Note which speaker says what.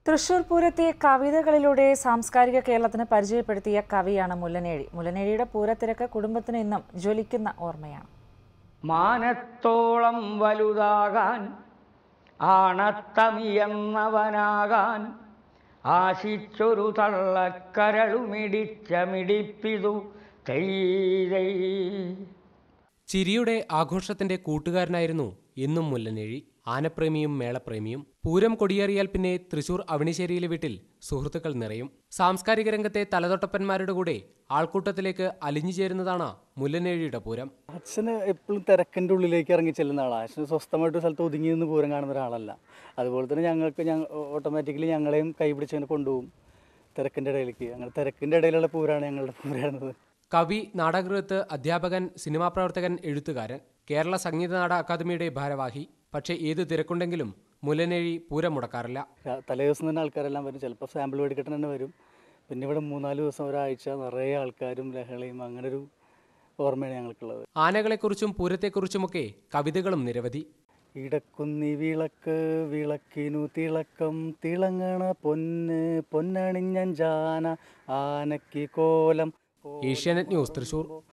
Speaker 1: തൃശൂർ പൂരത്തെ കവിതകളിലൂടെ സാംസ്കാരിക കേരളത്തിന് പരിചയപ്പെടുത്തിയ കവിയാണ് മുല്ലനേഴി മുല്ലനേഴിയുടെ പൂരത്തിരക്ക് കുടുംബത്തിന് ഇന്നും ജ്വലിക്കുന്ന ഓർമ്മയാണ്
Speaker 2: മാനത്തോളം വലുതാകാൻ ആണത്തമിയെന്നവനാകാൻ ആശിച്ചൊരു തള്ളക്കരളുമിടിച്ച മിടിപ്പിതു തെയ്തൈ
Speaker 3: ചിരിയുടെ ആഘോഷത്തിന്റെ കൂട്ടുകാരനായിരുന്നു എന്നും മുല്ലനേഴി ആനപ്രേമിയും മേളപ്രേമിയും പൂരം കൊടിയേറിയാൽ പിന്നെ തൃശൂർ അവണിശ്ശേരിയിലെ വീട്ടിൽ സുഹൃത്തുക്കൾ നിറയും സാംസ്കാരിക രംഗത്തെ തലതൊട്ടപ്പന്മാരുടെ കൂടെ ആൾക്കൂട്ടത്തിലേക്ക് അലിഞ്ഞു ചേരുന്നതാണ് മുല്ലനേഴിയുടെ പൂരം
Speaker 4: അച്ഛന് എപ്പോഴും തിരക്കിൻ്റെ ഉള്ളിലേക്ക് ഇറങ്ങി ചെല്ലുന്ന ആളാണ് അച്ഛന് സ്വസ്ഥമായിട്ട് ഒരു സ്ഥലത്ത് ഒതുങ്ങി നിന്ന് പൂരം കാണുന്ന ഒരാളല്ല അതുപോലെ തന്നെ ഞങ്ങൾക്ക് ഞങ്ങൾ ഓട്ടോമാറ്റിക്കലി ഞങ്ങളെയും കൈപിടിച്ച് അങ്ങനെ കൊണ്ടുപോകും തിരക്കിൻ്റെ ഇടയിലേക്ക് അങ്ങനെ തിരക്കിൻ്റെ ഇടയിലുള്ള പൂരാണ് ഞങ്ങളുടെ പൂരായിരുന്നത്
Speaker 3: കവി നാടകൃത്ത് അധ്യാപകൻ സിനിമാ പ്രവർത്തകൻ എഴുത്തുകാരൻ കേരള സംഗീത നാടക അക്കാദമിയുടെ ഭാരവാഹി പക്ഷേ ഏത് തിരക്കുണ്ടെങ്കിലും മുല്ലനേഴി പൂരം മുടക്കാറില്ല
Speaker 4: രാ- തലേ ദിവസം തന്നെ ആൾക്കാരെല്ലാം വരും ചിലപ്പോൾ സാമ്പിൾ മേടിക്കട്ടെ തന്നെ വരും പിന്നെ ഇവിടെ മൂന്നാല് ദിവസം ഒരാഴ്ച നിറയെ ആൾക്കാരും ലഹളയും അങ്ങനെ ഒരു ഓർമ്മയാണ് ഞങ്ങൾക്കുള്ളത്
Speaker 3: ആനകളെക്കുറിച്ചും പൂരത്തെക്കുറിച്ചുമൊക്കെ കവിതകളും നിരവധി
Speaker 4: ഇടക്കുന്നി വിളക്ക് വിളക്കിനു തിളക്കം തിളങ്ങണ പൊന്ന് പൊന്നണിഞ്ഞഞ്ചാന ആനയ്ക്ക് കോലം
Speaker 3: ഏഷ്യാനെറ്റ് ന്യൂസ് തൃശൂർ